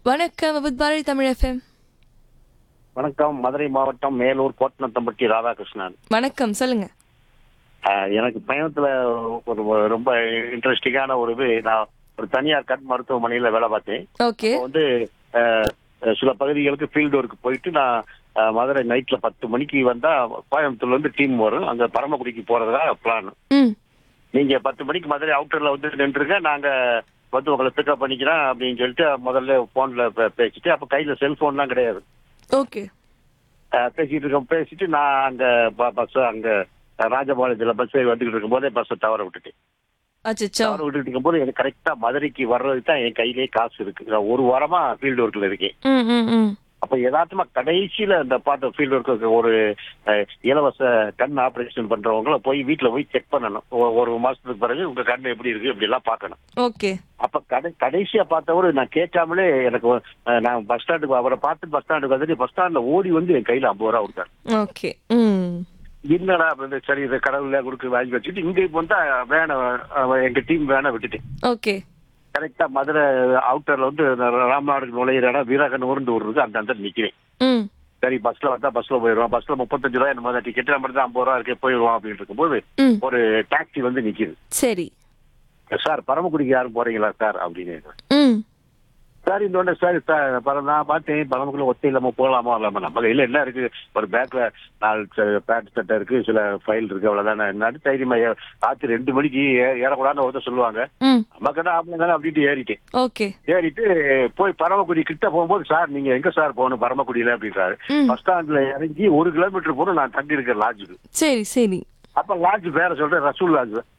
வணக்கம் with Bharathi Tamil FM வணக்கம் மதுரை மாவட்டம் மேலூர் கோட்டனத்தம்பட்டி ராதாகிருஷ்ணன் வணக்கம் சொல்லுங்க ஆஹ் எனக்கு பயணத்துல ஒரு ஒரு ரொம்ப இன்ட்ரெஸ்டிங்கான ஒரு இது நான் ஒரு தனியார் கண் மருத்துவமனையில வேலை பார்த்தேன் ஓகே அப்போ வந்து ஆஹ், சில பகுதிகளுக்கு ஃபீல்டு ஒர்க் போயிட்டு நான் ஆஹ், மதுரை நைட்ல பத்து மணிக்கு வந்தா கோயம்புத்தூர்ல இருந்து டீம் வரும் அங்க பரமக்குடிக்கு போறதா பிளான் ம் நீங்க பத்து மணிக்கு மதுரை அவுட்டர்ல வந்து நின்றுங்க நாங்க வந்து உங்களை பிக்கப் பண்ணிக்கிறோம் அப்படின்னு சொல்லிட்டு முதல்ல போன்ல பேசிட்டு அப்ப கையில செல்போன்லாம் கிடையாது ஓகே அஹ் பேசிட்டு இருக்கோம் பேசிட்டு நான் அங்க பஸ் அங்க ராஜபாளையத்துல பஸ் வந்துகிட்டு இருக்கும் போதே பஸ் தவற விட்டுட்டேன் அச்சச்சோ தவற விட்டுட்டு இருக்கும்போது எனக்கு கரெக்டா மதுரைக்கு வர்றதுக்கு தான் என் கையிலே காசு இருக்கு நான் ஒரு வாரமா ஃபீல்டு ஒர்க்ல இருக்கேன் ம் ம் ம் அப்ப யதார்த்தமா கடைசியில இந்த பாட்டு ஃபீல்டு ஒர்க்கு ஒரு அஹ், இலவச கண் ஆபரேஷன் பண்றவங்கள போய் வீட்டுல போய் செக் பண்ணணும் ஒ- ஒரு மாசத்துக்கு பிறகு உங்க கண் எப்படி இருக்கு இப்படி எல்லாம் பார்க்கணும் ஓகே அப்ப கடை கடைசியா பார்த்தவரு நான் கேட்காமலே எனக்கு அஹ், நான் பஸ் ஸ்டாண்டுக்கு அவரை பார்த்து பஸ் ஸ்டாண்டுக்கு வந்துட்டு பஸ் ஸ்டாண்ட்ல ஓடி வந்து என் கையில ஐம்பது ரூபா கொடுத்தாரு ஓகே ம் என்னடா அப்படின்னு சரி இது கடவுள கொடுக்க வாங்கி வச்சுட்டு இங்க இப்போ வந்து வேனை அஹ், எங்க டீம் வேனை விட்டுட்டேன் ஓகே கரெக்டா மதுரை அவுட்டர்ல வந்து ராமநாடுக்கு நுழையிற இடம் வீரகன் உருண்டு ஒரு இருக்கு அந்த அந்த நிக்கிறேன் ம் சரி பஸ்ல வந்தா பஸ்ல போயிடுவோம் பஸ்ல முப்பத்தஞ்சு ரூபாய் நம்ம தான் டிக்கெட் நம்ம தான் ஐம்பது ரூபா இருக்கு போயிடுவோம் அப்படின்னு இருக்கும்போது ம் ஒரு டாக்ஸி வந்து நிக்குது சரி சார் பரமக்குடிக்கு யாரும் போறீங்களா சார் அப்படின்னு ம் சார் இந்த ஒன்று சார் சார் பரம் நான் பார்த்தேன் பரமக்குள்ள ஒத்தை இல்லாம போகலாமா இல்லாம நம்ம கையில என்ன இருக்கு ஒரு பேக்ல நாலு பேண்ட் சட்டை இருக்கு சில ஃபைல் இருக்கு அவ்வளவுதானே என்ன தைரியமா ஏ- ராத்திரி ரெண்டு மணிக்கு ஏ- ஏறக்கூடாதுன்னு ஒருத்தர் சொல்லுவாங்க ம் நமக்கு என்ன ஆம்பளை தானே அப்படின்ட்டு ஏறிட்டேன் ஓகே ஏறிட்டு போய் பரமக்குடி கிட்ட போகும்போது சார் நீங்க எங்க சார் போகணும் பரமக்குடியில அப்படின்றாரு ம். பஸ் ஸ்டாண்ட்ல இறங்கி ஒரு கிலோமீட்டர் போன நான் தங்கி இருக்கிற லாட்ஜுக்கு சரி சரி அப்ப லாட்ஜ் பேர சொல்றேன் ரசூல் லாட்ஜ்